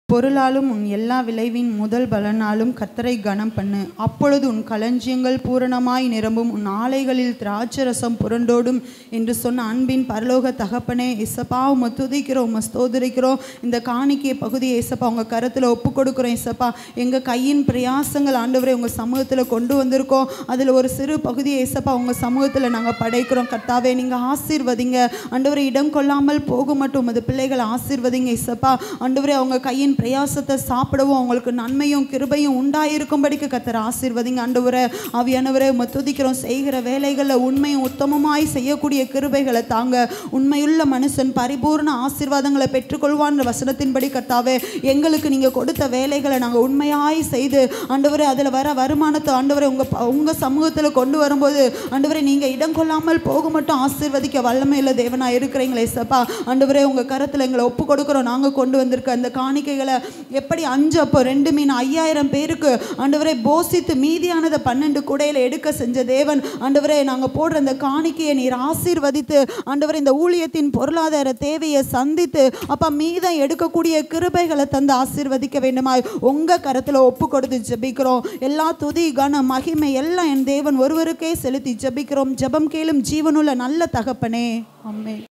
பொருளாலும் உன் எல்லா விளைவின் முதல் பலனாலும் கர்த்தரை கனம் பண்ணு அப்பொழுது உன் களஞ்சியங்கள் பூரணமாய் நிரம்பும் உன் ஆலைகளில் திராட்சரசம் புரண்டோடும் என்று சொன்ன அன்பின் பரலோக தகப்பனே இசப்பா உம்மை துதிக்கிறோம் உம்மை ஸ்தோதரிக்கிறோம் இந்த காணிக்கை பகுதியை இசப்பா உங்கள் கரத்தில் ஒப்பு கொடுக்குறோம் இசப்பா எங்கள் கையின் பிரயாசங்கள் ஆண்டவரை உங்கள் சமூகத்தில் கொண்டு வந்திருக்கோம் அதில் ஒரு சிறு பகுதியை இசப்பா உங்கள் சமூகத்தில் நாங்கள் படைக்கிறோம் கர்த்தாவே நீங்கள் ஆசீர்வதிங்க ஆண்டவரை இடம் கொள்ளாமல் போக மட்டும் உமது பிள்ளைகளை ஆசீர்வதிங்க இசப்பா ஆண்டவரே அவங்க கையின் பிரயாசத்தை சாப்பிடவும் அவங்களுக்கு நன்மையும் கிருபையும் உண்டாயிருக்கும்படிக்கு கத்தர் ஆசீர்வதிங்க ஆண்டவரே ஆவியானவரே உம்மை துதிக்கிறோம் செய்கிற வேலைகளில் உண்மையும் உத்தமமாய் செய்யக்கூடிய கிருபைகளை தாங்க உண்மையுள்ள மனுஷன் பரிபூர்ண ஆசீர்வாதங்களை பெற்றுக்கொள்வான்ற வசனத்தின்படி கர்த்தாவே எங்களுக்கு நீங்கள் கொடுத்த வேலைகளை நாங்கள் உண்மையாய் செய்து ஆண்டவரே அதில் வர வருமானத்தை ஆண்டவரே உங்கள் உங்கள் சமூகத்தில் கொண்டு வரும்போது ஆண்டவரே நீங்கள் இடம் கொள்ளாமல் போக மட்டும் ஆசீர்வதிக்க வல்லமையில் தேவனாக இருக்கிறீங்களே சப்பா ஆண்டவரே உங்கள் கரத்தில் எங்களை ஒப்பு கொடுக்குறோம் நாங்கள் கொண்டு வந்திருக்க அந்த காணிக்கைகளை எப்படி அஞ்சு அப்போ ரெண்டு மீன் ஐயாயிரம் பேருக்கு ஆண்டவரே போசித்து மீதியானதை பன்னெண்டு கூடையில் எடுக்க செஞ்ச தேவன் ஆண்டவரே நாங்கள் போடுற அந்த காணிக்கையை நீர் ஆசீர்வதித்து ஆண்டவரே இந்த ஊழியத்தின் பொருளாதார தேவையை சந்தித்து அப்போ மீதம் எடுக்கக்கூடிய கிருபைகளை தந்து ஆசீர்வதிக்க வேண்டுமாய் உங்கள் கரத்தில் ஒப்பு கொடுத்து ஜெபிக்கிறோம் எல்லா துதி கன மகிமை எல்லாம் என் தேவன் ஒருவருக்கே செலுத்தி ஜெபிக்கிறோம் ஜெபம் கேளும் ஜீவனுள்ள நல்ல தகப்பனே அம்மே